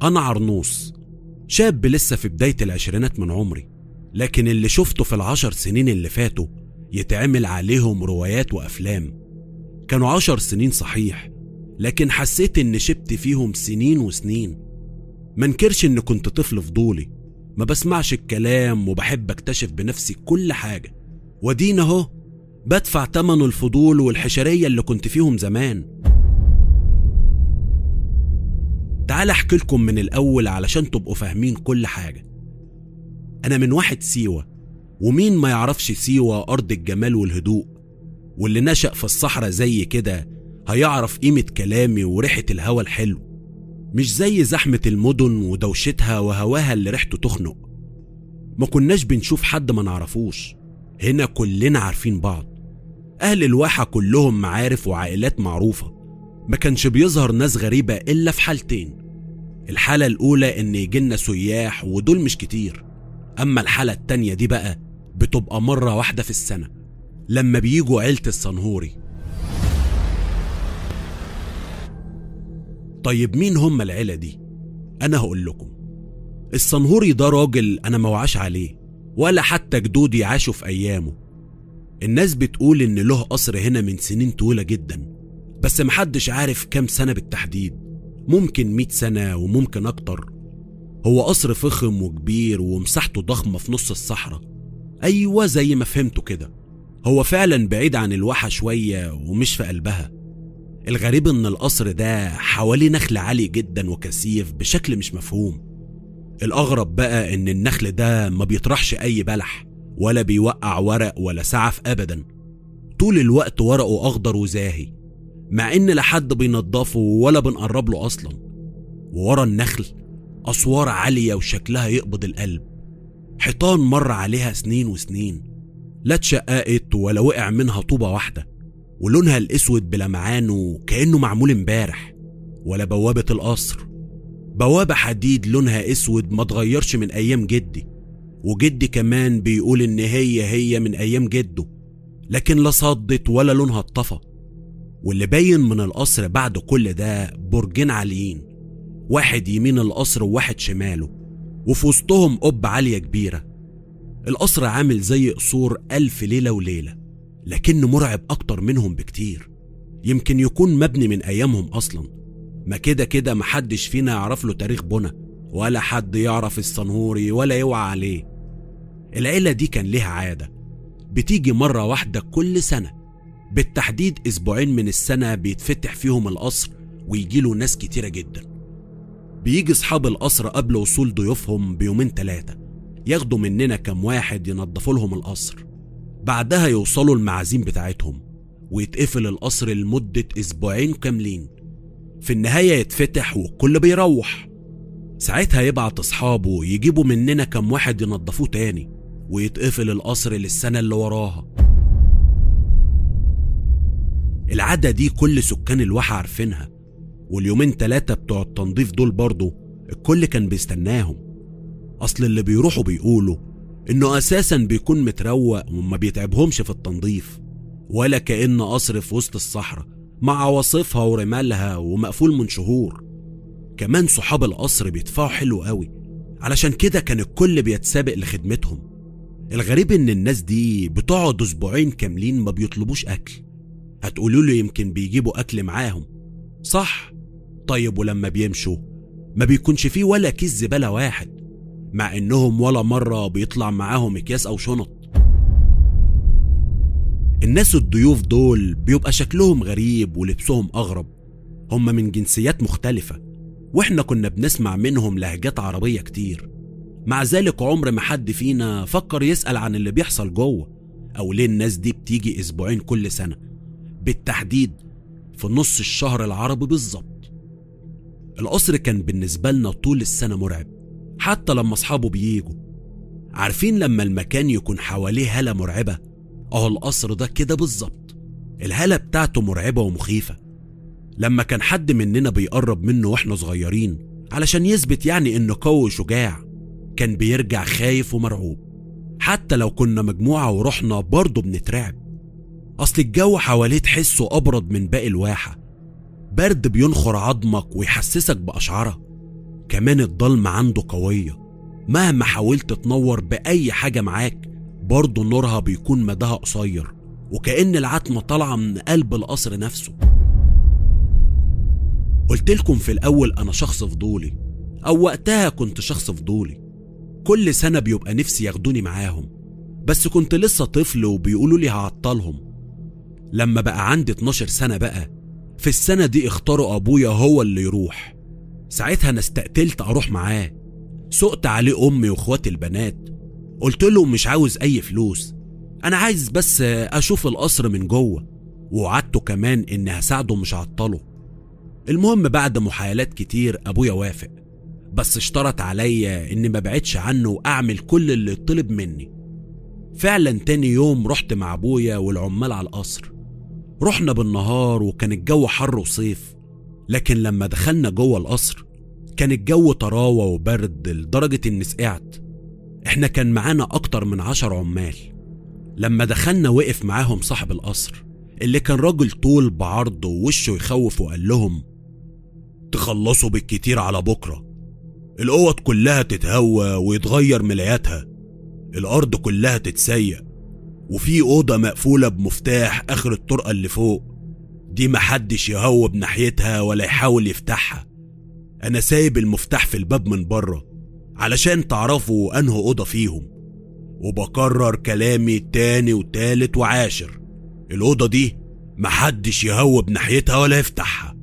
أنا عرنوس شاب لسه في بداية العشرينات من عمري لكن اللي شفته في العشر سنين اللي فاتوا يتعمل عليهم روايات وأفلام كانوا عشر سنين صحيح لكن حسيت إن شبت فيهم سنين وسنين منكرش إن كنت طفل فضولي ما بسمعش الكلام وبحب اكتشف بنفسي كل حاجة ودينا اهو بدفع تمن الفضول والحشرية اللي كنت فيهم زمان تعال احكي لكم من الاول علشان تبقوا فاهمين كل حاجة انا من واحد سيوة ومين ما يعرفش سيوة ارض الجمال والهدوء واللي نشأ في الصحراء زي كده هيعرف قيمة كلامي وريحة الهوا الحلو مش زي زحمة المدن ودوشتها وهواها اللي ريحته تخنق ما كناش بنشوف حد ما نعرفوش هنا كلنا عارفين بعض أهل الواحة كلهم معارف وعائلات معروفة ما كانش بيظهر ناس غريبة إلا في حالتين الحالة الأولى إن يجيلنا سياح ودول مش كتير أما الحالة التانية دي بقى بتبقى مرة واحدة في السنة لما بيجوا عيلة الصنهوري طيب مين هم العيلة دي؟ أنا هقول لكم الصنهوري ده راجل أنا موعاش عليه ولا حتى جدودي عاشوا في أيامه الناس بتقول إن له قصر هنا من سنين طويلة جدا بس محدش عارف كام سنة بالتحديد ممكن مئة سنة وممكن أكتر هو قصر فخم وكبير ومساحته ضخمة في نص الصحراء أيوة زي ما فهمته كده هو فعلا بعيد عن الواحة شوية ومش في قلبها الغريب ان القصر ده حواليه نخل عالي جدا وكثيف بشكل مش مفهوم الاغرب بقى ان النخل ده ما بيطرحش اي بلح ولا بيوقع ورق ولا سعف ابدا طول الوقت ورقه اخضر وزاهي مع ان لا حد بينضفه ولا بنقرب له اصلا وورا النخل اسوار عاليه وشكلها يقبض القلب حيطان مر عليها سنين وسنين لا اتشققت ولا وقع منها طوبه واحده ولونها الاسود بلمعان وكانه معمول امبارح ولا بوابه القصر بوابه حديد لونها اسود ما اتغيرش من ايام جدي وجدي كمان بيقول ان هي هي من ايام جده لكن لا صدت ولا لونها اتطفى واللي باين من القصر بعد كل ده برجين عاليين واحد يمين القصر وواحد شماله وفي وسطهم قبة عالية كبيرة القصر عامل زي قصور ألف ليلة وليلة لكنه مرعب أكتر منهم بكتير يمكن يكون مبني من أيامهم أصلا ما كده كده محدش فينا يعرف له تاريخ بنا ولا حد يعرف الصنهوري ولا يوعى عليه العيلة دي كان ليها عادة بتيجي مرة واحدة كل سنة بالتحديد أسبوعين من السنة بيتفتح فيهم القصر ويجيله ناس كتيرة جدا بيجي أصحاب القصر قبل وصول ضيوفهم بيومين تلاتة ياخدوا مننا كام واحد ينضفوا لهم القصر بعدها يوصلوا المعازيم بتاعتهم ويتقفل القصر لمدة أسبوعين كاملين في النهاية يتفتح والكل بيروح ساعتها يبعت أصحابه يجيبوا مننا كام واحد ينضفوه تاني ويتقفل القصر للسنة اللي وراها العادة دي كل سكان الواحة عارفينها واليومين تلاتة بتوع التنظيف دول برضه الكل كان بيستناهم أصل اللي بيروحوا بيقولوا إنه أساسا بيكون متروق وما بيتعبهمش في التنظيف ولا كأن قصر في وسط الصحراء مع عواصفها ورمالها ومقفول من شهور كمان صحاب القصر بيدفعوا حلو قوي علشان كده كان الكل بيتسابق لخدمتهم الغريب ان الناس دي بتقعد اسبوعين كاملين ما بيطلبوش اكل هتقولوا له يمكن بيجيبوا اكل معاهم صح طيب ولما بيمشوا ما بيكونش فيه ولا كيس زباله واحد مع انهم ولا مره بيطلع معاهم اكياس او شنط الناس الضيوف دول بيبقى شكلهم غريب ولبسهم اغرب هم من جنسيات مختلفه واحنا كنا بنسمع منهم لهجات عربيه كتير مع ذلك عمر ما حد فينا فكر يسال عن اللي بيحصل جوه او ليه الناس دي بتيجي اسبوعين كل سنه بالتحديد في نص الشهر العربي بالظبط القصر كان بالنسبه لنا طول السنه مرعب حتى لما اصحابه بييجوا عارفين لما المكان يكون حواليه هالة مرعبة اه القصر ده كده بالظبط الهالة بتاعته مرعبة ومخيفة لما كان حد مننا بيقرب منه واحنا صغيرين علشان يثبت يعني انه قوي وشجاع كان بيرجع خايف ومرعوب حتى لو كنا مجموعة ورحنا برضه بنترعب أصل الجو حواليه تحسه أبرد من باقي الواحة برد بينخر عظمك ويحسسك بأشعرة وكمان الضلمة عنده قوية مهما حاولت تنور بأي حاجة معاك برضه نورها بيكون مداها قصير وكأن العتمة طالعة من قلب القصر نفسه قلت لكم في الأول أنا شخص فضولي أو وقتها كنت شخص فضولي كل سنة بيبقى نفسي ياخدوني معاهم بس كنت لسه طفل وبيقولوا لي هعطلهم لما بقى عندي 12 سنة بقى في السنة دي اختاروا أبويا هو اللي يروح ساعتها أنا استقتلت أروح معاه سقت عليه أمي وإخواتي البنات قلت له مش عاوز أي فلوس أنا عايز بس أشوف القصر من جوه ووعدته كمان إني هساعده مش هعطله المهم بعد محايلات كتير أبويا وافق بس اشترط عليا إني ما بعدش عنه وأعمل كل اللي يطلب مني فعلا تاني يوم رحت مع أبويا والعمال على القصر رحنا بالنهار وكان الجو حر وصيف لكن لما دخلنا جوه القصر كان الجو طراوة وبرد لدرجة إني سقعت احنا كان معانا أكتر من عشر عمال لما دخلنا وقف معاهم صاحب القصر اللي كان راجل طول بعرض ووشه يخوف وقال لهم تخلصوا بالكتير على بكرة الأوض كلها تتهوى ويتغير ملاياتها الأرض كلها تتسيق وفي أوضة مقفولة بمفتاح آخر الطرقة اللي فوق دي محدش يهوب ناحيتها ولا يحاول يفتحها أنا سايب المفتاح في الباب من بره علشان تعرفوا أنه أوضة فيهم وبكرر كلامي تاني وتالت وعاشر الأوضة دي محدش يهوب ناحيتها ولا يفتحها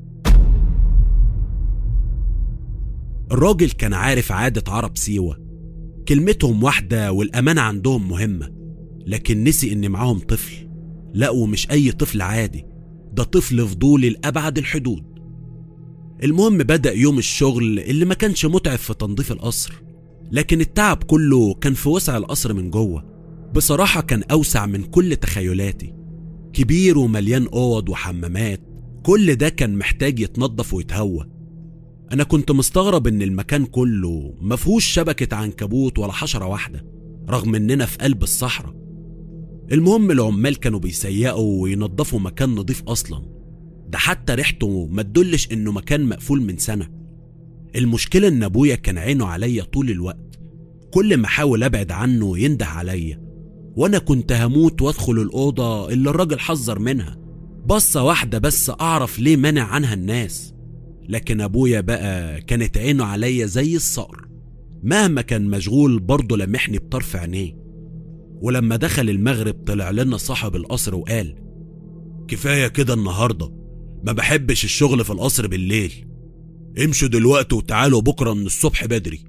الراجل كان عارف عادة عرب سيوة كلمتهم واحدة والأمانة عندهم مهمة لكن نسي إن معاهم طفل لا ومش أي طفل عادي ده طفل فضولي لأبعد الحدود المهم بدأ يوم الشغل اللي ما كانش متعب في تنظيف القصر لكن التعب كله كان في وسع القصر من جوه بصراحة كان أوسع من كل تخيلاتي كبير ومليان أوض وحمامات كل ده كان محتاج يتنظف ويتهوى أنا كنت مستغرب إن المكان كله مفهوش شبكة عنكبوت ولا حشرة واحدة رغم إننا في قلب الصحراء المهم العمال كانوا بيسيقوا وينظفوا مكان نضيف أصلا ده حتى ريحته ما تدلش إنه مكان مقفول من سنة المشكلة إن أبويا كان عينه عليا طول الوقت كل ما أحاول أبعد عنه ينده عليا وأنا كنت هموت وأدخل الأوضة اللي الراجل حذر منها بصة واحدة بس أعرف ليه منع عنها الناس لكن أبويا بقى كانت عينه عليا زي الصقر مهما كان مشغول برضه لمحني بطرف عينيه ولما دخل المغرب طلع لنا صاحب القصر وقال كفاية كده النهاردة ما بحبش الشغل في القصر بالليل امشوا دلوقتي وتعالوا بكرة من الصبح بدري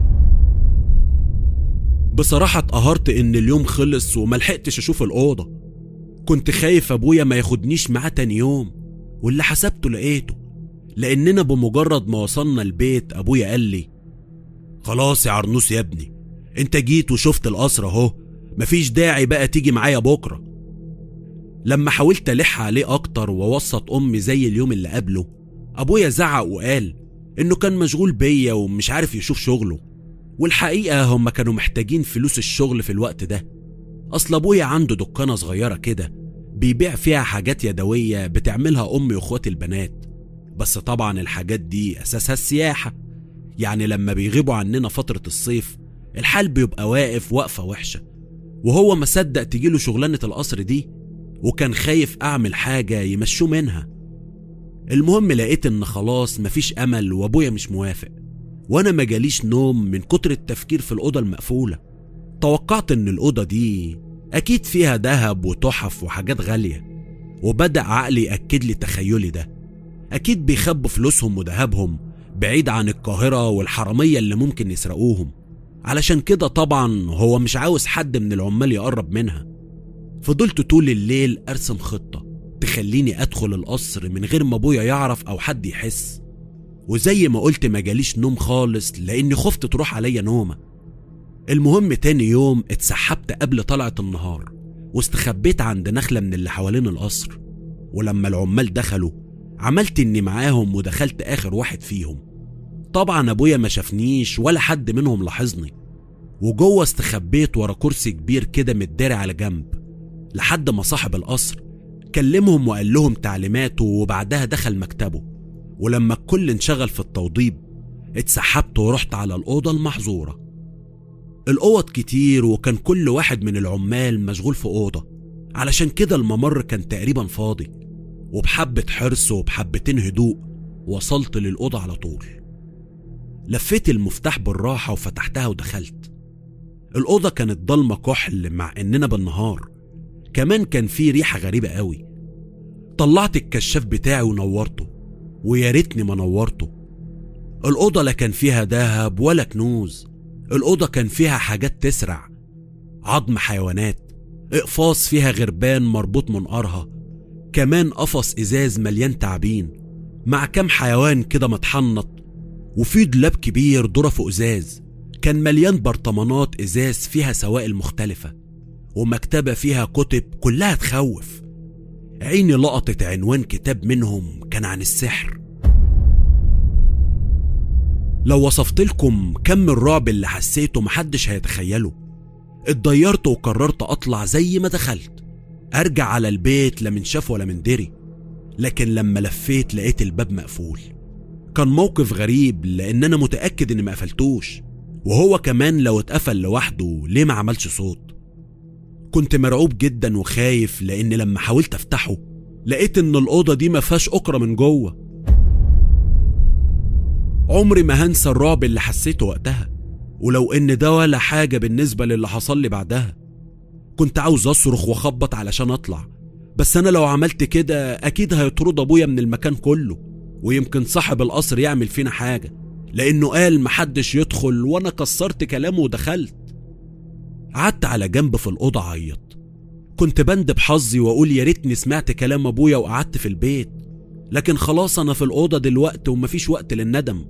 بصراحة اتقهرت ان اليوم خلص وملحقتش اشوف الأوضة كنت خايف ابويا ما ياخدنيش معاه تاني يوم واللي حسبته لقيته لاننا بمجرد ما وصلنا البيت ابويا قال لي خلاص يا عرنوس يا ابني انت جيت وشفت القصر اهو مفيش داعي بقى تيجي معايا بكره لما حاولت الح عليه اكتر ووسط امي زي اليوم اللي قبله ابويا زعق وقال انه كان مشغول بيا ومش عارف يشوف شغله والحقيقه هم كانوا محتاجين فلوس الشغل في الوقت ده اصل ابويا عنده دكانه صغيره كده بيبيع فيها حاجات يدويه بتعملها امي واخواتي البنات بس طبعا الحاجات دي اساسها السياحه يعني لما بيغيبوا عننا فتره الصيف الحال بيبقى واقف وقفه وحشه وهو ما صدق تجيله شغلانه القصر دي وكان خايف اعمل حاجه يمشوه منها المهم لقيت ان خلاص مفيش امل وابويا مش موافق وانا ما جاليش نوم من كتر التفكير في الاوضه المقفوله توقعت ان الاوضه دي اكيد فيها ذهب وتحف وحاجات غاليه وبدا عقلي ياكد لي تخيلي ده اكيد بيخبوا فلوسهم وذهبهم بعيد عن القاهره والحراميه اللي ممكن يسرقوهم علشان كده طبعا هو مش عاوز حد من العمال يقرب منها فضلت طول الليل ارسم خطه تخليني ادخل القصر من غير ما ابويا يعرف او حد يحس وزي ما قلت ما جاليش نوم خالص لاني خفت تروح عليا نومه المهم تاني يوم اتسحبت قبل طلعة النهار واستخبيت عند نخلة من اللي حوالين القصر ولما العمال دخلوا عملت اني معاهم ودخلت اخر واحد فيهم طبعا ابويا ما شافنيش ولا حد منهم لاحظني وجوه استخبيت ورا كرسي كبير كده متداري على جنب لحد ما صاحب القصر كلمهم وقال لهم تعليماته وبعدها دخل مكتبه ولما الكل انشغل في التوضيب اتسحبت ورحت على الأوضة المحظورة الأوض كتير وكان كل واحد من العمال مشغول في أوضة علشان كده الممر كان تقريبا فاضي وبحبة حرص وبحبتين هدوء وصلت للأوضة على طول لفيت المفتاح بالراحة وفتحتها ودخلت الأوضة كانت ضلمة كحل مع إننا بالنهار كمان كان في ريحة غريبة قوي طلعت الكشاف بتاعي ونورته ويا ريتني ما نورته الأوضة لا كان فيها دهب ولا كنوز الأوضة كان فيها حاجات تسرع عظم حيوانات اقفاص فيها غربان مربوط منقارها كمان قفص ازاز مليان تعابين مع كام حيوان كده متحنط وفي دولاب كبير ضرفه ازاز كان مليان برطمانات ازاز فيها سوائل مختلفه ومكتبه فيها كتب كلها تخوف عيني لقطت عنوان كتاب منهم كان عن السحر لو وصفت لكم كم الرعب اللي حسيته محدش هيتخيله اتضيرت وقررت اطلع زي ما دخلت ارجع على البيت لا من شاف ولا من دري لكن لما لفيت لقيت الباب مقفول كان موقف غريب لان انا متاكد اني ما قفلتوش وهو كمان لو اتقفل لوحده ليه ما عملش صوت كنت مرعوب جدا وخايف لان لما حاولت افتحه لقيت ان الاوضه دي ما فيهاش اكره من جوه عمري ما هنسى الرعب اللي حسيته وقتها ولو ان ده ولا حاجه بالنسبه للي حصل لي بعدها كنت عاوز اصرخ واخبط علشان اطلع بس انا لو عملت كده اكيد هيطرد ابويا من المكان كله ويمكن صاحب القصر يعمل فينا حاجه لانه قال محدش يدخل وانا كسرت كلامه ودخلت قعدت على جنب في الاوضه عيط كنت بندب حظي واقول يا ريتني سمعت كلام ابويا وقعدت في البيت لكن خلاص انا في الاوضه دلوقتي ومفيش وقت للندم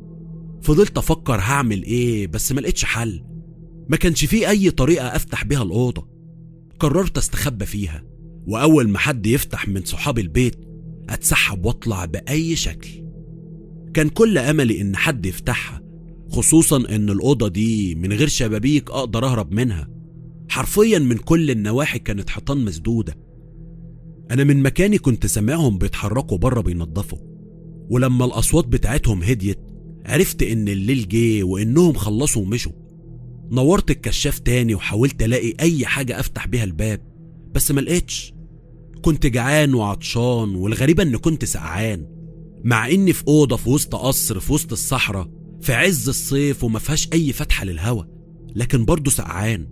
فضلت افكر هعمل ايه بس ما لقيتش حل ما كانش فيه اي طريقه افتح بيها الاوضه قررت استخبى فيها واول ما حد يفتح من صحاب البيت اتسحب واطلع باي شكل كان كل املي ان حد يفتحها خصوصا ان الاوضه دي من غير شبابيك اقدر اهرب منها حرفيا من كل النواحي كانت حيطان مسدوده انا من مكاني كنت سامعهم بيتحركوا بره بينضفوا ولما الاصوات بتاعتهم هديت عرفت ان الليل جه وانهم خلصوا ومشوا نورت الكشاف تاني وحاولت الاقي اي حاجه افتح بيها الباب بس ما لقيتش كنت جعان وعطشان والغريبه ان كنت سقعان مع اني في اوضه في وسط قصر في وسط الصحراء في عز الصيف وما فيهاش اي فتحه للهوا لكن برضه سقعان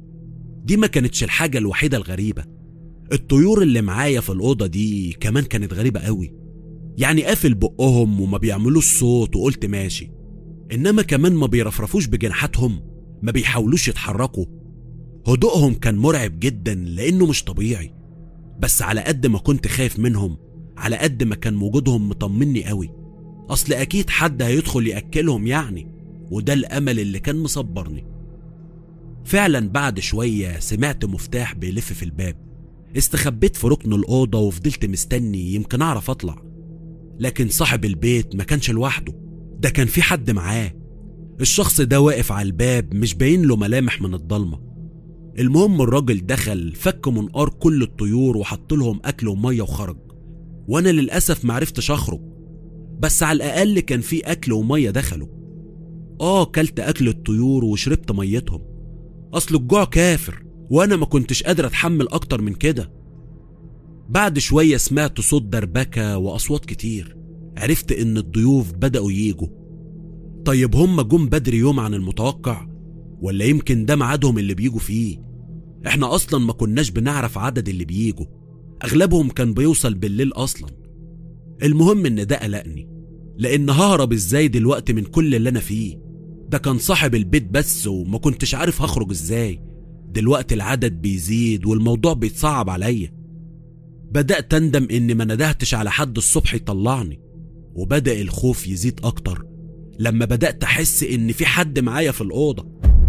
دي ما كانتش الحاجه الوحيده الغريبه الطيور اللي معايا في الاوضه دي كمان كانت غريبه قوي يعني قافل بقهم وما بيعملوش صوت وقلت ماشي انما كمان ما بيرفرفوش بجناحاتهم ما بيحاولوش يتحركوا هدوءهم كان مرعب جدا لانه مش طبيعي بس على قد ما كنت خايف منهم على قد ما كان وجودهم مطمني قوي اصل اكيد حد هيدخل ياكلهم يعني وده الامل اللي كان مصبرني فعلا بعد شويه سمعت مفتاح بيلف في الباب استخبيت في ركن الاوضه وفضلت مستني يمكن اعرف اطلع لكن صاحب البيت ما كانش لوحده ده كان في حد معاه الشخص ده واقف على الباب مش باين له ملامح من الضلمه المهم الراجل دخل فك منقار كل الطيور وحط لهم اكل وميه وخرج وانا للاسف معرفتش اخرج بس على الاقل كان في اكل وميه دخلوا اه كلت اكل الطيور وشربت ميتهم اصل الجوع كافر وانا ما كنتش قادر اتحمل اكتر من كده بعد شوية سمعت صوت دربكة وأصوات كتير عرفت إن الضيوف بدأوا ييجوا طيب هم جم بدري يوم عن المتوقع ولا يمكن ده ميعادهم اللي بيجوا فيه احنا أصلا ما كناش بنعرف عدد اللي بيجوا أغلبهم كان بيوصل بالليل أصلا المهم إن ده قلقني لأن ههرب إزاي دلوقتي من كل اللي أنا فيه ده كان صاحب البيت بس وما كنتش عارف هخرج إزاي دلوقتي العدد بيزيد والموضوع بيتصعب عليا بدأت أندم إني ما ندهتش على حد الصبح يطلعني وبدأ الخوف يزيد أكتر لما بدأت أحس إن في حد معايا في الأوضة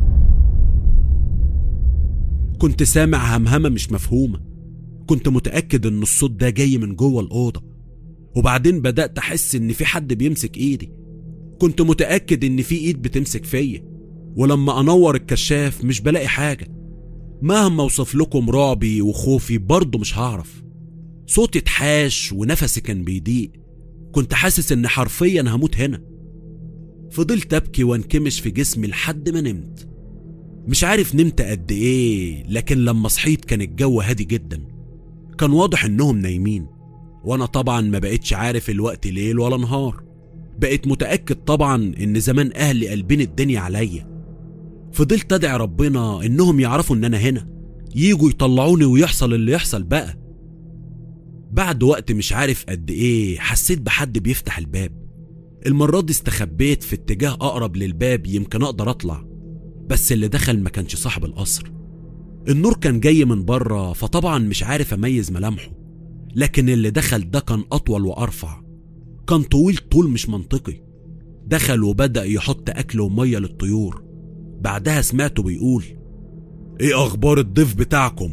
كنت سامع همهمة مش مفهومة كنت متأكد إن الصوت ده جاي من جوه الأوضة وبعدين بدأت أحس إن في حد بيمسك إيدي كنت متأكد إن في إيد بتمسك فيا ولما أنور الكشاف مش بلاقي حاجة مهما أوصف لكم رعبي وخوفي برضه مش هعرف صوتي اتحاش ونفسي كان بيضيق كنت حاسس ان حرفيا هموت هنا فضلت أبكي وانكمش في جسمي لحد ما نمت مش عارف نمت قد إيه لكن لما صحيت كان الجو هادي جدا كان واضح إنهم نايمين وأنا طبعا ما بقتش عارف الوقت ليل ولا نهار بقيت متأكد طبعا إن زمان أهلي قلبين الدنيا عليا فضلت أدعي ربنا إنهم يعرفوا إن أنا هنا ييجوا يطلعوني ويحصل اللي يحصل بقى بعد وقت مش عارف قد إيه حسيت بحد بيفتح الباب المرة دي استخبيت في اتجاه أقرب للباب يمكن أقدر أطلع بس اللي دخل ما كانش صاحب القصر النور كان جاي من بره فطبعا مش عارف أميز ملامحه لكن اللي دخل ده كان أطول وأرفع كان طويل طول مش منطقي دخل وبدأ يحط أكل ومية للطيور بعدها سمعته بيقول ايه اخبار الضيف بتاعكم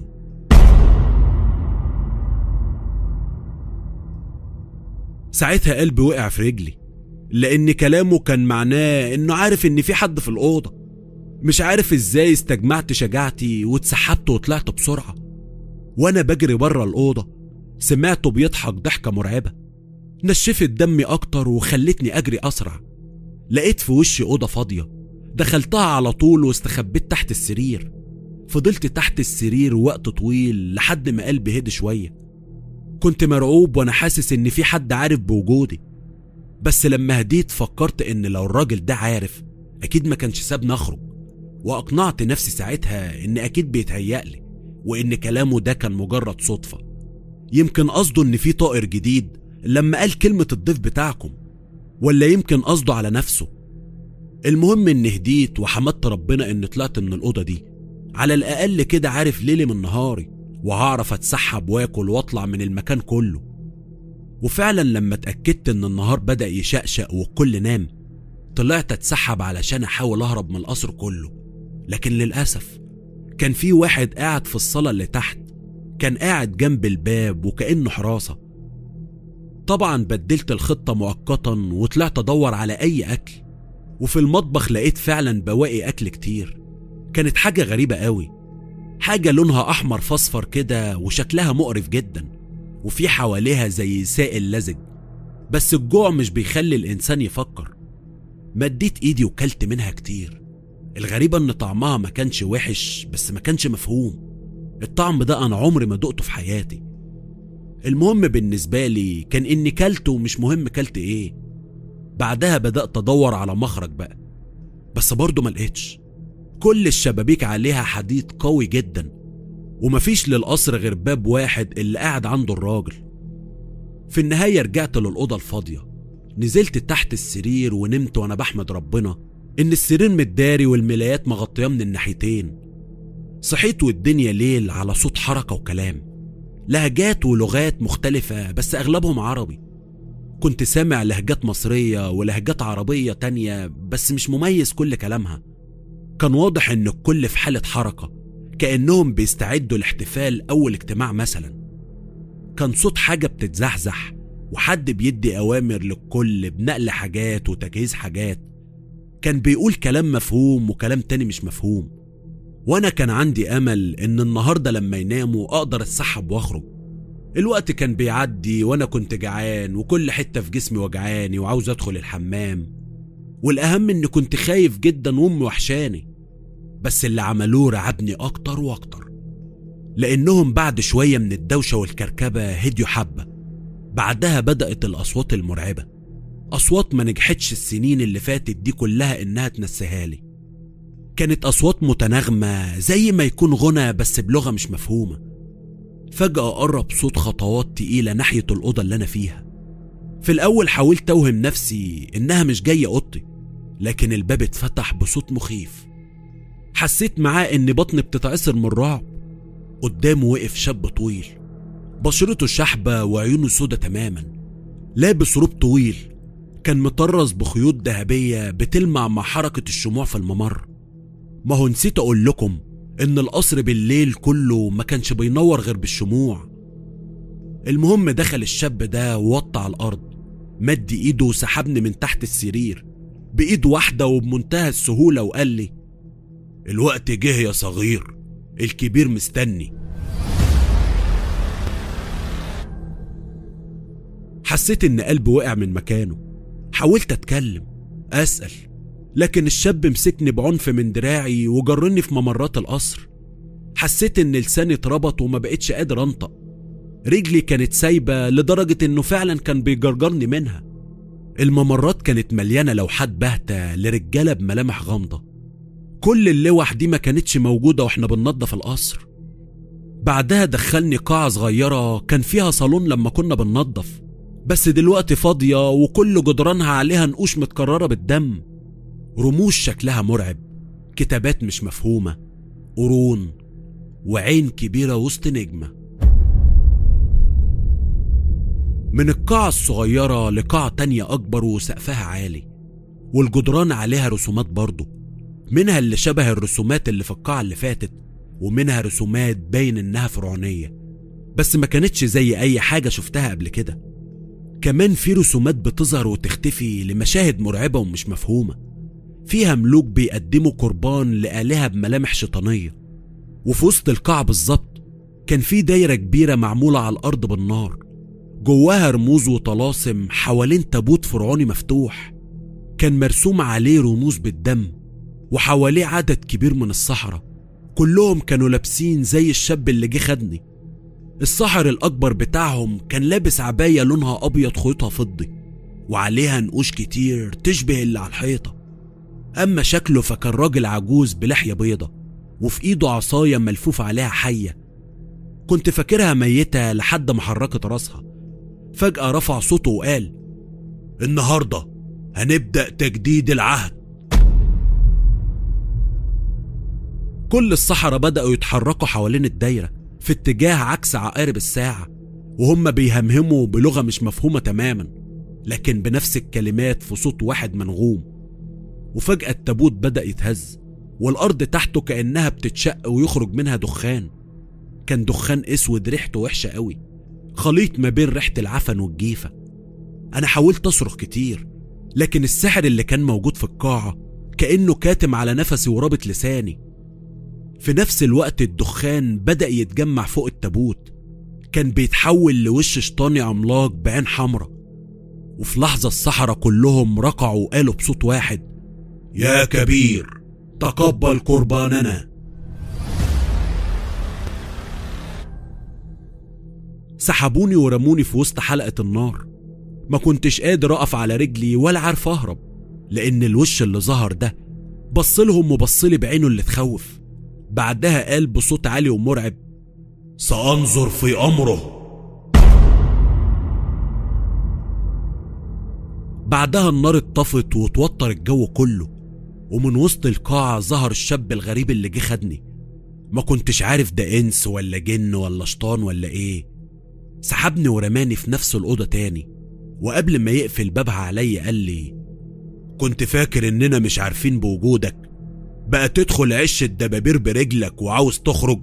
ساعتها قلبي وقع في رجلي لان كلامه كان معناه انه عارف ان في حد في الاوضه مش عارف ازاي استجمعت شجاعتي واتسحبت وطلعت بسرعه وانا بجري بره الاوضه سمعته بيضحك ضحكه مرعبه نشفت دمي اكتر وخلتني اجري اسرع لقيت في وشي اوضه فاضيه دخلتها على طول واستخبيت تحت السرير فضلت تحت السرير وقت طويل لحد ما قلبي هدي شويه كنت مرعوب وانا حاسس ان في حد عارف بوجودي بس لما هديت فكرت ان لو الراجل ده عارف اكيد ما كانش سابني اخرج واقنعت نفسي ساعتها ان اكيد بيتهيألي وان كلامه ده كان مجرد صدفه يمكن قصده ان في طائر جديد لما قال كلمه الضيف بتاعكم ولا يمكن قصده على نفسه المهم اني هديت وحمدت ربنا اني طلعت من الاوضه دي على الاقل كده عارف ليلي من نهاري وهعرف اتسحب واكل واطلع من المكان كله وفعلا لما اتاكدت ان النهار بدا يشقشق والكل نام طلعت اتسحب علشان احاول اهرب من القصر كله لكن للاسف كان في واحد قاعد في الصاله اللي تحت كان قاعد جنب الباب وكانه حراسه طبعا بدلت الخطه مؤقتا وطلعت ادور على اي اكل وفي المطبخ لقيت فعلا بواقي اكل كتير كانت حاجه غريبه قوي حاجه لونها احمر فاصفر كده وشكلها مقرف جدا وفي حواليها زي سائل لزج بس الجوع مش بيخلي الانسان يفكر مديت ايدي وكلت منها كتير الغريبه ان طعمها ما كانش وحش بس ما كانش مفهوم الطعم ده انا عمري ما دقته في حياتي المهم بالنسبه لي كان اني كلت ومش مهم كلت ايه بعدها بدات ادور على مخرج بقى بس برضه ما لقيتش كل الشبابيك عليها حديد قوي جدا ومفيش للقصر غير باب واحد اللي قاعد عنده الراجل في النهاية رجعت للأوضة الفاضية نزلت تحت السرير ونمت وأنا بحمد ربنا إن السرير متداري والملايات مغطياه من الناحيتين صحيت والدنيا ليل على صوت حركة وكلام لهجات ولغات مختلفة بس أغلبهم عربي كنت سامع لهجات مصرية ولهجات عربية تانية بس مش مميز كل كلامها كان واضح إن الكل في حالة حركة كأنهم بيستعدوا لاحتفال أول اجتماع مثلا كان صوت حاجة بتتزحزح وحد بيدي أوامر للكل بنقل حاجات وتجهيز حاجات كان بيقول كلام مفهوم وكلام تاني مش مفهوم وأنا كان عندي أمل إن النهاردة لما يناموا أقدر أتسحب وأخرج الوقت كان بيعدي وأنا كنت جعان وكل حتة في جسمي وجعاني وعاوز أدخل الحمام والأهم إني كنت خايف جدا وأمي وحشاني بس اللي عملوه رعبني أكتر وأكتر لأنهم بعد شوية من الدوشة والكركبة هديوا حبة بعدها بدأت الأصوات المرعبة أصوات ما نجحتش السنين اللي فاتت دي كلها إنها تنسيها لي كانت أصوات متناغمة زي ما يكون غنى بس بلغة مش مفهومة فجأة قرب صوت خطوات تقيلة ناحية الأوضة اللي أنا فيها في الأول حاولت أوهم نفسي إنها مش جاية أوضتي لكن الباب اتفتح بصوت مخيف حسيت معاه إن بطني بتتعصر من الرعب قدامه وقف شاب طويل بشرته شحبة وعيونه سودة تماما لابس روب طويل كان مطرز بخيوط ذهبية بتلمع مع حركة الشموع في الممر ما هو نسيت أقول لكم إن القصر بالليل كله ما كانش بينور غير بالشموع المهم دخل الشاب ده ووطى على الأرض مد إيده وسحبني من تحت السرير بإيد واحدة وبمنتهى السهولة وقال لي الوقت جه يا صغير الكبير مستني حسيت ان قلبي وقع من مكانه حاولت اتكلم أسأل لكن الشاب مسكني بعنف من دراعي وجرني في ممرات القصر حسيت ان لساني اتربط وما بقتش قادر انطق رجلي كانت سايبة لدرجة انه فعلا كان بيجرجرني منها الممرات كانت مليانة لوحات باهتة لرجالة بملامح غامضة كل اللوح دي ما كانتش موجودة واحنا بننضف القصر بعدها دخلني قاعة صغيرة كان فيها صالون لما كنا بننضف بس دلوقتي فاضية وكل جدرانها عليها نقوش متكررة بالدم رموش شكلها مرعب كتابات مش مفهومة قرون وعين كبيرة وسط نجمة من القاعة الصغيرة لقاعة تانية أكبر وسقفها عالي والجدران عليها رسومات برضه منها اللي شبه الرسومات اللي في القاعة اللي فاتت ومنها رسومات باين إنها فرعونية بس ما كانتش زي أي حاجة شفتها قبل كده كمان في رسومات بتظهر وتختفي لمشاهد مرعبة ومش مفهومة فيها ملوك بيقدموا قربان لآلهة بملامح شيطانية وفي وسط القاعة بالظبط كان في دايرة كبيرة معمولة على الأرض بالنار جواها رموز وطلاسم حوالين تابوت فرعوني مفتوح كان مرسوم عليه رموز بالدم وحواليه عدد كبير من السحرة كلهم كانوا لابسين زي الشاب اللي جه خدني الساحر الأكبر بتاعهم كان لابس عباية لونها أبيض خيطها فضي وعليها نقوش كتير تشبه اللي على الحيطة أما شكله فكان راجل عجوز بلحية بيضة وفي إيده عصاية ملفوف عليها حية كنت فاكرها ميتة لحد ما حركت راسها فجأة رفع صوته وقال النهاردة هنبدأ تجديد العهد كل السحرة بدأوا يتحركوا حوالين الدايرة في اتجاه عكس عقارب الساعة وهم بيهمهموا بلغة مش مفهومة تماما لكن بنفس الكلمات في صوت واحد منغوم وفجأة التابوت بدأ يتهز والأرض تحته كأنها بتتشق ويخرج منها دخان كان دخان اسود ريحته وحشة قوي خليط ما بين ريحة العفن والجيفة أنا حاولت أصرخ كتير لكن السحر اللي كان موجود في القاعة كأنه كاتم على نفسي ورابط لساني في نفس الوقت الدخان بدأ يتجمع فوق التابوت كان بيتحول لوش شيطاني عملاق بعين حمرة وفي لحظة السحرة كلهم ركعوا وقالوا بصوت واحد يا كبير تقبل قرباننا سحبوني ورموني في وسط حلقة النار ما كنتش قادر أقف على رجلي ولا عارف أهرب لأن الوش اللي ظهر ده بصلهم وبصلي بعينه اللي تخوف بعدها قال بصوت عالي ومرعب سأنظر في أمره بعدها النار اتطفت وتوتر الجو كله ومن وسط القاعة ظهر الشاب الغريب اللي جه خدني ما كنتش عارف ده انس ولا جن ولا شيطان ولا ايه سحبني ورماني في نفس الأوضة تاني وقبل ما يقفل بابها عليا قال لي كنت فاكر اننا مش عارفين بوجودك بقى تدخل عش الدبابير برجلك وعاوز تخرج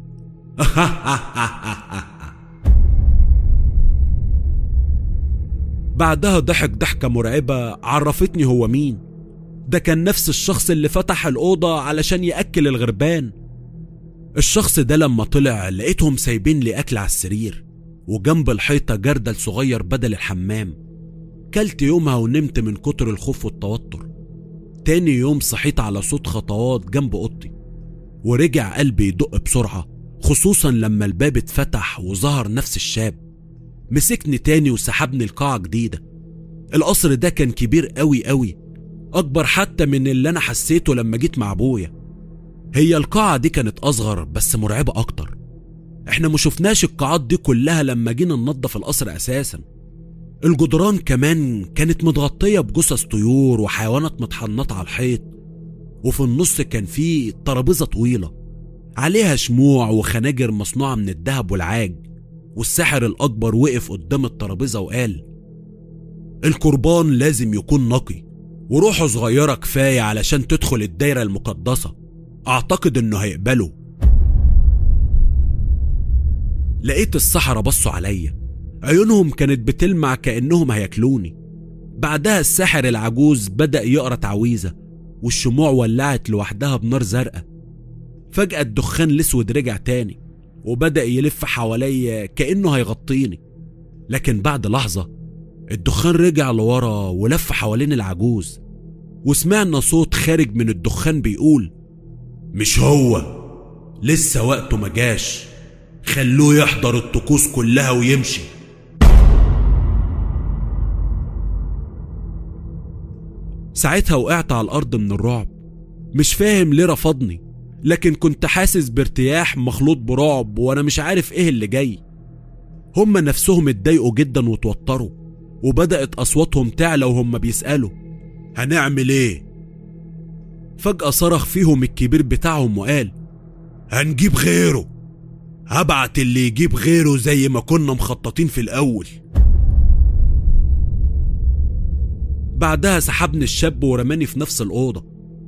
بعدها ضحك ضحكة مرعبة عرفتني هو مين ده كان نفس الشخص اللي فتح الأوضة علشان يأكل الغربان الشخص ده لما طلع لقيتهم سايبين لي أكل على السرير وجنب الحيطة جردل صغير بدل الحمام كلت يومها ونمت من كتر الخوف والتوتر تاني يوم صحيت على صوت خطوات جنب اوضتي ورجع قلبي يدق بسرعة خصوصا لما الباب اتفتح وظهر نفس الشاب مسكني تاني وسحبني لقاعة جديدة القصر ده كان كبير قوي قوي أكبر حتى من اللي أنا حسيته لما جيت مع أبويا هي القاعة دي كانت أصغر بس مرعبة أكتر احنا ما شفناش القاعات دي كلها لما جينا ننظف القصر أساسا الجدران كمان كانت متغطية بجثث طيور وحيوانات متحنطة على الحيط وفي النص كان في ترابيزة طويلة عليها شموع وخناجر مصنوعة من الذهب والعاج والساحر الأكبر وقف قدام الترابيزة وقال القربان لازم يكون نقي وروحه صغيرة كفاية علشان تدخل الدايرة المقدسة أعتقد إنه هيقبله لقيت السحرة بصوا عليا عيونهم كانت بتلمع كأنهم هياكلوني بعدها الساحر العجوز بدأ يقرا تعويذة والشموع ولعت لوحدها بنار زرقاء فجأة الدخان الأسود رجع تاني وبدأ يلف حواليا كأنه هيغطيني لكن بعد لحظة الدخان رجع لورا ولف حوالين العجوز وسمعنا صوت خارج من الدخان بيقول مش هو لسه وقته ما جاش خلوه يحضر الطقوس كلها ويمشي ساعتها وقعت على الأرض من الرعب مش فاهم ليه رفضني لكن كنت حاسس بارتياح مخلوط برعب وأنا مش عارف إيه اللي جاي هما نفسهم اتضايقوا جدا وتوتروا وبدأت أصواتهم تعلى وهم بيسألوا هنعمل إيه؟ فجأة صرخ فيهم الكبير بتاعهم وقال هنجيب غيره هبعت اللي يجيب غيره زي ما كنا مخططين في الأول بعدها سحبني الشاب ورماني في نفس الأوضة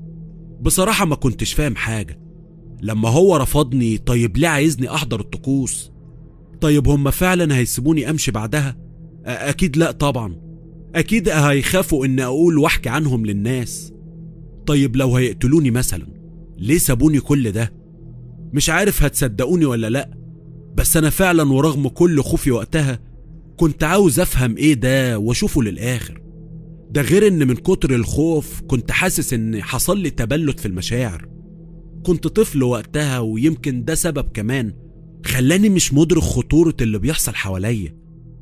بصراحة ما كنتش فاهم حاجة لما هو رفضني طيب ليه عايزني أحضر الطقوس طيب هم فعلا هيسيبوني أمشي بعدها أكيد لأ طبعا أكيد هيخافوا إن أقول وأحكي عنهم للناس طيب لو هيقتلوني مثلا ليه سابوني كل ده مش عارف هتصدقوني ولا لأ بس أنا فعلا ورغم كل خوفي وقتها كنت عاوز أفهم إيه ده وأشوفه للآخر ده غير إن من كتر الخوف كنت حاسس إن حصل لي تبلد في المشاعر كنت طفل وقتها ويمكن ده سبب كمان خلاني مش مدرك خطورة اللي بيحصل حواليا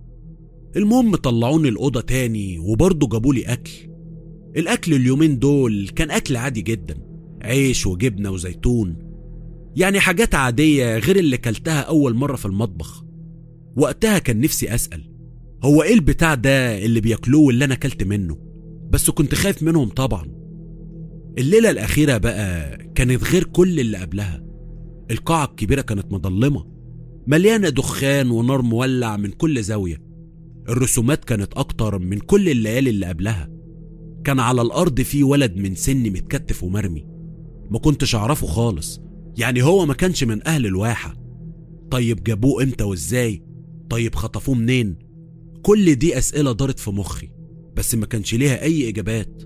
المهم طلعوني الأوضة تاني وبرضه جابولي أكل الأكل اليومين دول كان أكل عادي جدا عيش وجبنة وزيتون يعني حاجات عادية غير اللي كلتها أول مرة في المطبخ وقتها كان نفسي أسأل هو إيه البتاع ده اللي بياكلوه واللي أنا كلت منه بس كنت خايف منهم طبعا الليلة الأخيرة بقى كانت غير كل اللي قبلها القاعة الكبيرة كانت مضلمة مليانة دخان ونار مولع من كل زاوية الرسومات كانت أكتر من كل الليالي اللي قبلها كان على الأرض في ولد من سني متكتف ومرمي ما كنتش أعرفه خالص يعني هو ما كانش من أهل الواحة طيب جابوه إمتى وإزاي طيب خطفوه منين كل دي أسئلة دارت في مخي بس ما كانش ليها أي إجابات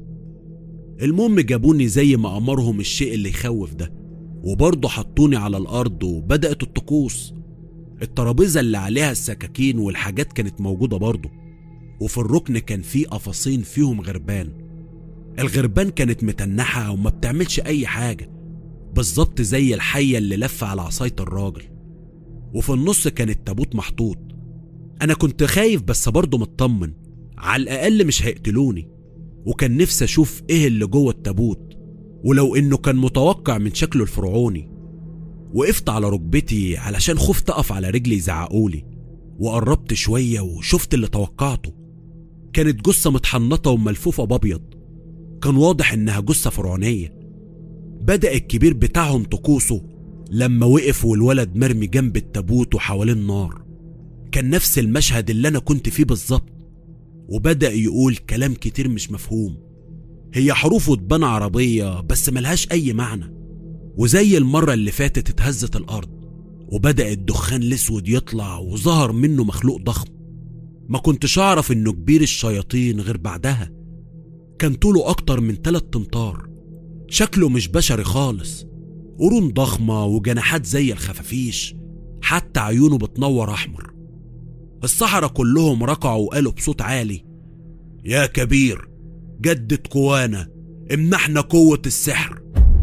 المهم جابوني زي ما أمرهم الشيء اللي يخوف ده وبرضه حطوني على الأرض وبدأت الطقوس الترابيزة اللي عليها السكاكين والحاجات كانت موجودة برضه وفي الركن كان في قفصين فيهم غربان الغربان كانت متنحة وما بتعملش أي حاجة بالظبط زي الحية اللي لف على عصاية الراجل وفي النص كان التابوت محطوط أنا كنت خايف بس برضه مطمن على الأقل مش هيقتلوني وكان نفسي أشوف إيه اللي جوه التابوت ولو إنه كان متوقع من شكله الفرعوني وقفت على ركبتي علشان خفت أقف على رجلي يزعقولي وقربت شوية وشفت اللي توقعته كانت جثة متحنطة وملفوفة بأبيض كان واضح إنها جثة فرعونية بدأ الكبير بتاعهم طقوسه لما وقف والولد مرمي جنب التابوت وحوالين نار كان نفس المشهد اللي أنا كنت فيه بالظبط وبدأ يقول كلام كتير مش مفهوم هي حروفه تبان عربية بس ملهاش أي معنى وزي المرة اللي فاتت اتهزت الأرض وبدأ الدخان الأسود يطلع وظهر منه مخلوق ضخم ما كنتش أعرف إنه كبير الشياطين غير بعدها كان طوله أكتر من تلات أمتار شكله مش بشري خالص قرون ضخمة وجناحات زي الخفافيش حتى عيونه بتنور أحمر السحرة كلهم ركعوا وقالوا بصوت عالي يا كبير جدد قوانا امنحنا قوة السحر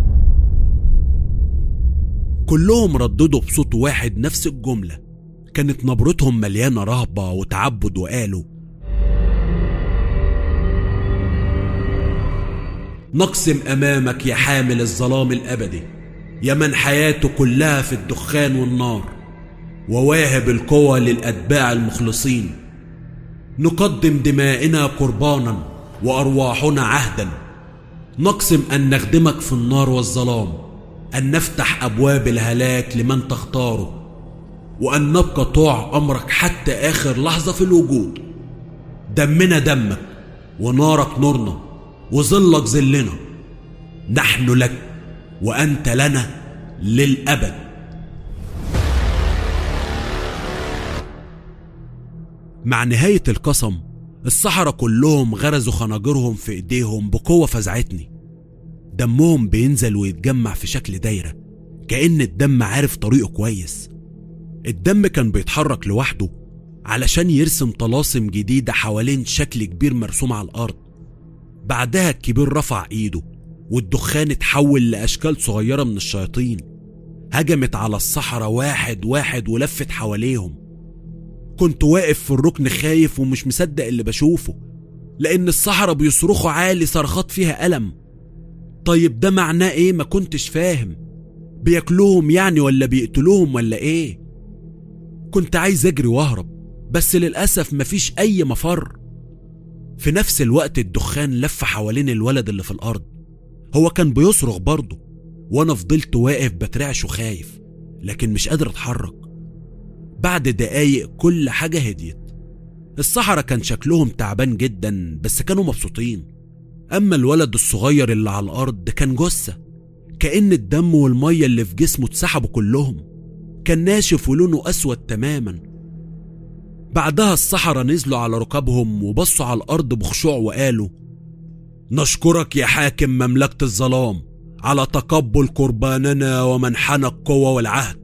كلهم رددوا بصوت واحد نفس الجملة كانت نبرتهم مليانة رهبة وتعبد وقالوا نقسم أمامك يا حامل الظلام الأبدي يا من حياته كلها في الدخان والنار وواهب القوى للأتباع المخلصين نقدم دمائنا قربانا وأرواحنا عهدا نقسم أن نخدمك في النار والظلام أن نفتح أبواب الهلاك لمن تختاره وأن نبقى طوع أمرك حتى آخر لحظة في الوجود دمنا دمك ونارك نورنا وظلك ظلنا نحن لك وأنت لنا للأبد مع نهاية القسم السحرة كلهم غرزوا خناجرهم في ايديهم بقوة فزعتني دمهم بينزل ويتجمع في شكل دايرة كأن الدم عارف طريقه كويس الدم كان بيتحرك لوحده علشان يرسم طلاسم جديدة حوالين شكل كبير مرسوم على الأرض بعدها الكبير رفع ايده والدخان اتحول لأشكال صغيرة من الشياطين هجمت على الصحراء واحد واحد ولفت حواليهم كنت واقف في الركن خايف ومش مصدق اللي بشوفه لأن الصحراء بيصرخوا عالي صرخات فيها ألم طيب ده معناه إيه ما كنتش فاهم بياكلوهم يعني ولا بيقتلوهم ولا إيه كنت عايز أجري وأهرب بس للأسف مفيش أي مفر في نفس الوقت الدخان لف حوالين الولد اللي في الأرض هو كان بيصرخ برضه وأنا فضلت واقف بترعش وخايف لكن مش قادر أتحرك بعد دقايق كل حاجة هديت الصحراء كان شكلهم تعبان جدا بس كانوا مبسوطين أما الولد الصغير اللي على الأرض كان جثة كأن الدم والمية اللي في جسمه اتسحبوا كلهم كان ناشف ولونه أسود تماما بعدها السحرة نزلوا على ركابهم وبصوا على الأرض بخشوع وقالوا نشكرك يا حاكم مملكة الظلام على تقبل قرباننا ومنحنا القوة والعهد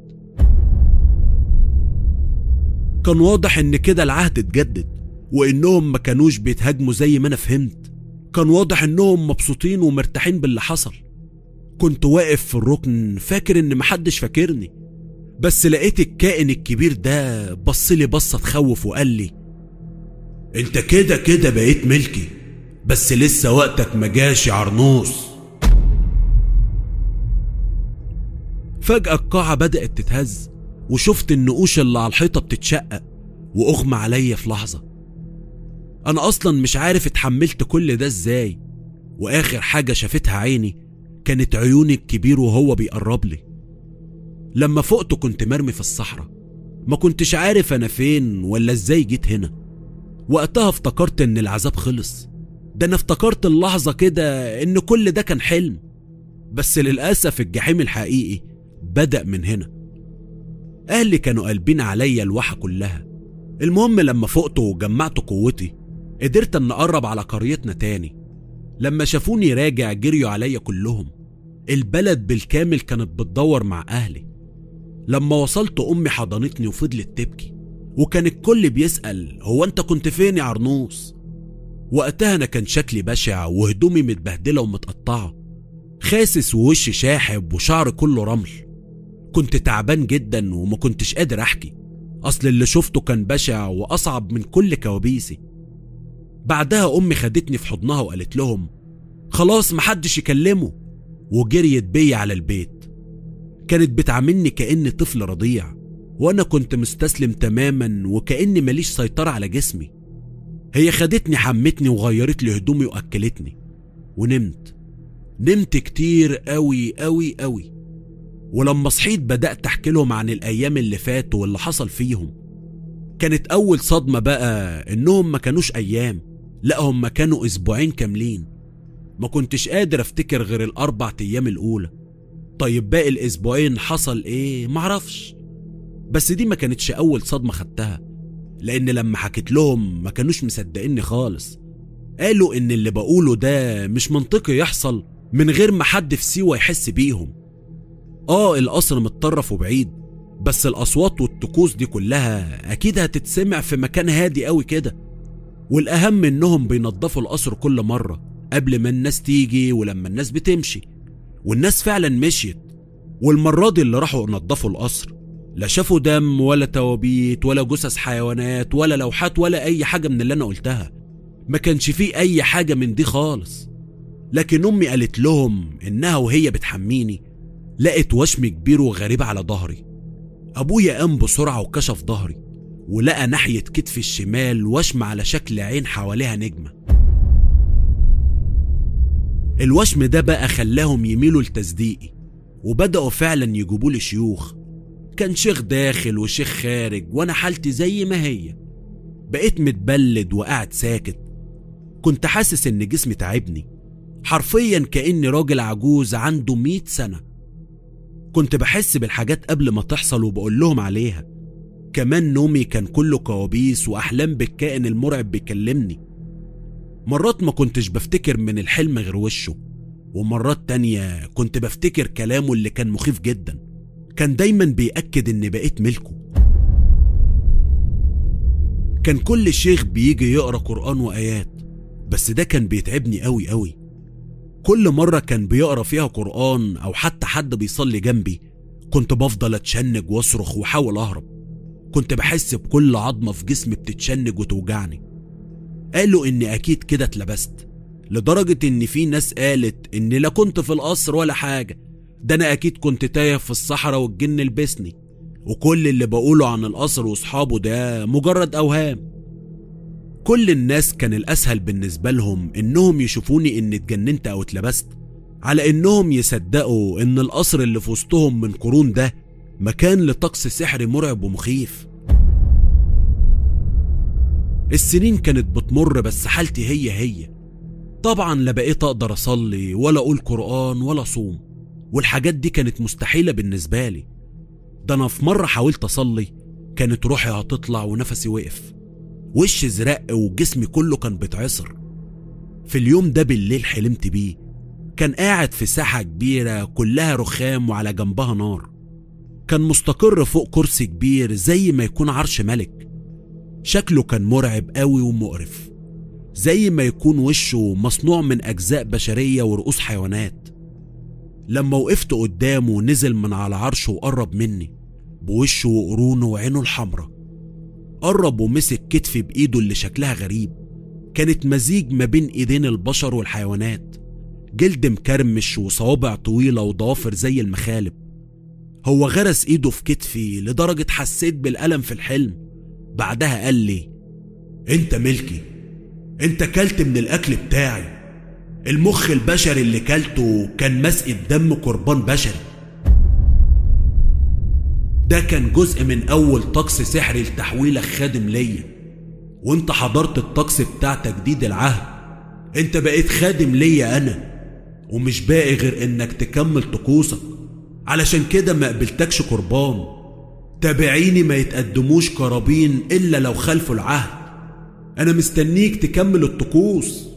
كان واضح ان كده العهد اتجدد وانهم ما كانوش بيتهاجموا زي ما انا فهمت كان واضح انهم مبسوطين ومرتاحين باللي حصل كنت واقف في الركن فاكر ان محدش فاكرني بس لقيت الكائن الكبير ده بصلي بصة تخوف وقال لي انت كده كده بقيت ملكي بس لسه وقتك ما جاش يا عرنوس فجأة القاعة بدأت تتهز وشفت النقوش اللي على الحيطة بتتشقق وأغمى عليا في لحظة أنا أصلا مش عارف اتحملت كل ده ازاي وآخر حاجة شافتها عيني كانت عيوني الكبير وهو بيقرب لي لما فقت كنت مرمي في الصحراء ما كنتش عارف أنا فين ولا ازاي جيت هنا وقتها افتكرت إن العذاب خلص ده أنا افتكرت اللحظة كده إن كل ده كان حلم بس للأسف الجحيم الحقيقي بدأ من هنا أهلي كانوا قلبين عليا الواحة كلها المهم لما فقت وجمعت قوتي قدرت أن أقرب على قريتنا تاني لما شافوني راجع جريوا عليا كلهم البلد بالكامل كانت بتدور مع أهلي لما وصلت أمي حضنتني وفضلت تبكي وكان الكل بيسأل هو أنت كنت فين يا عرنوس وقتها أنا كان شكلي بشع وهدومي متبهدلة ومتقطعة خاسس ووشي شاحب وشعري كله رمل كنت تعبان جدا وما كنتش قادر احكي اصل اللي شفته كان بشع واصعب من كل كوابيسي بعدها امي خدتني في حضنها وقالت لهم خلاص محدش يكلمه وجريت بيا على البيت كانت بتعاملني كاني طفل رضيع وانا كنت مستسلم تماما وكاني ماليش سيطره على جسمي هي خدتني حمتني وغيرت لي هدومي واكلتني ونمت نمت كتير قوي قوي قوي ولما صحيت بدأت أحكي لهم عن الأيام اللي فاتوا واللي حصل فيهم كانت أول صدمة بقى إنهم ما كانوش أيام لا هم كانوا أسبوعين كاملين ما كنتش قادر أفتكر غير الأربع أيام الأولى طيب باقي الأسبوعين حصل إيه معرفش بس دي ما كانتش أول صدمة خدتها لأن لما حكيت لهم ما كانوش مصدقيني خالص قالوا إن اللي بقوله ده مش منطقي يحصل من غير ما حد في سيوة يحس بيهم اه القصر متطرف وبعيد بس الاصوات والطقوس دي كلها اكيد هتتسمع في مكان هادي قوي كده والاهم انهم بينظفوا القصر كل مره قبل ما الناس تيجي ولما الناس بتمشي والناس فعلا مشيت والمره دي اللي راحوا نظفوا القصر لا شافوا دم ولا توابيت ولا جثث حيوانات ولا لوحات ولا اي حاجه من اللي انا قلتها ما كانش فيه اي حاجه من دي خالص لكن امي قالت لهم انها وهي بتحميني لقت وشم كبير وغريب على ظهري ابويا قام بسرعه وكشف ظهري ولقى ناحيه كتفي الشمال وشم على شكل عين حواليها نجمه الوشم ده بقى خلاهم يميلوا لتصديقي وبدأوا فعلا يجيبوا لي شيوخ كان شيخ داخل وشيخ خارج وانا حالتي زي ما هي بقيت متبلد وقاعد ساكت كنت حاسس ان جسمي تعبني حرفيا كأني راجل عجوز عنده مئة سنة كنت بحس بالحاجات قبل ما تحصل وبقول لهم عليها كمان نومي كان كله كوابيس وأحلام بالكائن المرعب بيكلمني مرات ما كنتش بفتكر من الحلم غير وشه ومرات تانية كنت بفتكر كلامه اللي كان مخيف جدا كان دايما بيأكد اني بقيت ملكه كان كل شيخ بيجي يقرا قرآن وآيات بس ده كان بيتعبني قوي قوي كل مرة كان بيقرا فيها قرآن أو حتى حد بيصلي جنبي كنت بفضل أتشنج وأصرخ وأحاول أهرب كنت بحس بكل عظمة في جسمي بتتشنج وتوجعني قالوا إني أكيد كده اتلبست لدرجة إن في ناس قالت إني لا كنت في القصر ولا حاجة ده أنا أكيد كنت تايه في الصحراء والجن لبسني وكل اللي بقوله عن القصر وأصحابه ده مجرد أوهام كل الناس كان الأسهل بالنسبة لهم إنهم يشوفوني إني اتجننت أو اتلبست على إنهم يصدقوا إن القصر اللي في وسطهم من قرون ده مكان لطقس سحري مرعب ومخيف السنين كانت بتمر بس حالتي هي هي طبعا لا بقيت اقدر اصلي ولا اقول قران ولا صوم والحاجات دي كانت مستحيله بالنسبه لي ده انا في مره حاولت اصلي كانت روحي هتطلع ونفسي وقف وشي زرق وجسمي كله كان بيتعصر في اليوم ده بالليل حلمت بيه كان قاعد في ساحة كبيرة كلها رخام وعلى جنبها نار كان مستقر فوق كرسي كبير زي ما يكون عرش ملك شكله كان مرعب قوي ومقرف زي ما يكون وشه مصنوع من أجزاء بشرية ورؤوس حيوانات لما وقفت قدامه نزل من على عرشه وقرب مني بوشه وقرونه وعينه الحمراء قرب ومسك كتفي بإيده اللي شكلها غريب كانت مزيج ما بين إيدين البشر والحيوانات جلد مكرمش وصوابع طويلة وضوافر زي المخالب هو غرس إيده في كتفي لدرجة حسيت بالألم في الحلم بعدها قال لي انت ملكي انت كلت من الاكل بتاعي المخ البشري اللي كلته كان مسقي دم قربان بشري ده كان جزء من اول طقس سحري لتحويلك خادم ليا وانت حضرت الطقس بتاع تجديد العهد انت بقيت خادم ليا انا ومش باقي غير انك تكمل طقوسك علشان كده ما قبلتكش قربان تابعيني ما يتقدموش قرابين الا لو خلفوا العهد انا مستنيك تكمل الطقوس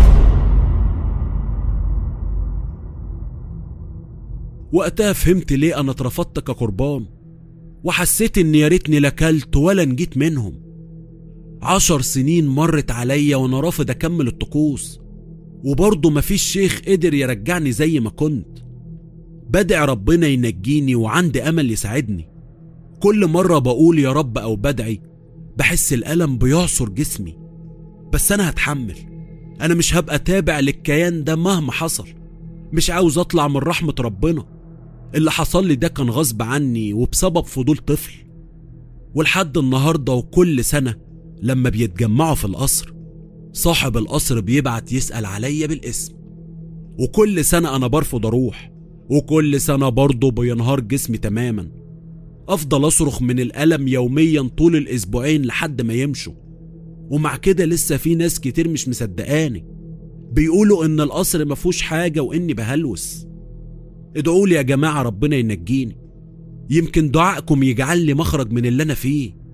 وقتها فهمت ليه انا اترفضت كقربان وحسيت ان يا ريتني لا كلت ولا نجيت منهم عشر سنين مرت عليا وانا رافض اكمل الطقوس وبرضه مفيش شيخ قدر يرجعني زي ما كنت بدع ربنا ينجيني وعندي امل يساعدني كل مرة بقول يا رب او بدعي بحس الالم بيعصر جسمي بس انا هتحمل انا مش هبقى تابع للكيان ده مهما حصل مش عاوز اطلع من رحمة ربنا اللي حصل لي ده كان غصب عني وبسبب فضول طفل ولحد النهارده وكل سنه لما بيتجمعوا في القصر صاحب القصر بيبعت يسأل عليا بالاسم وكل سنة أنا برفض أروح وكل سنة برضه بينهار جسمي تماما أفضل أصرخ من الألم يوميا طول الأسبوعين لحد ما يمشوا ومع كده لسه في ناس كتير مش مصدقاني بيقولوا إن القصر مفهوش حاجة وإني بهلوس ادعوا لي يا جماعة ربنا ينجيني يمكن دعائكم يجعل لي مخرج من اللي أنا فيه